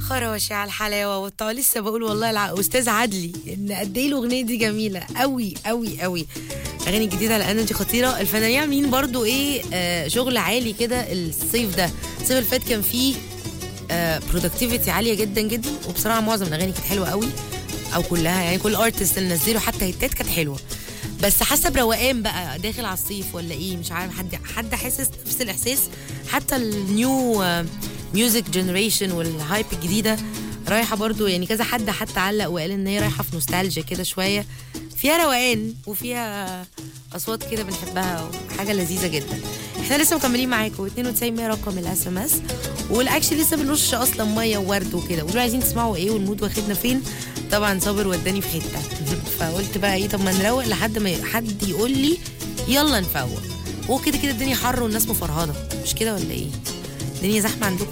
خراشي على الحلاوه والطا لسه بقول والله الع... استاذ عدلي ان قد ايه الاغنيه دي جميله قوي قوي قوي اغاني جديده لان دي خطيره الفنانين عاملين برضو ايه آه شغل عالي كده الصيف ده الصيف اللي فات كان فيه برودكتيفيتي عاليه جدا جدا وبصراحه معظم الاغاني كانت حلوه قوي او كلها يعني كل ارتست اللي نزلوا حتى هيتات كانت حلوه بس حاسه بروقان بقى داخل على الصيف ولا ايه مش عارف حد حد حاسس نفس الاحساس حتى النيو ميوزك جنريشن والهايب الجديده رايحه برضو يعني كذا حد حتى علق وقال ان هي رايحه في نوستالجيا كده شويه فيها روقان وفيها اصوات كده بنحبها وحاجه لذيذه جدا احنا لسه مكملين معاكم 92 100 رقم الاس ام اس والاكشن لسه بنرش اصلا ميه وورد وكده ودول عايزين تسمعوا ايه والمود واخدنا فين طبعا صابر وداني في حته فقلت بقى ايه طب ما نروق لحد ما حد يقول لي يلا نفوق وكده كده الدنيا حر والناس مفرهده مش كده ولا ايه الدنيا زحمه عندكم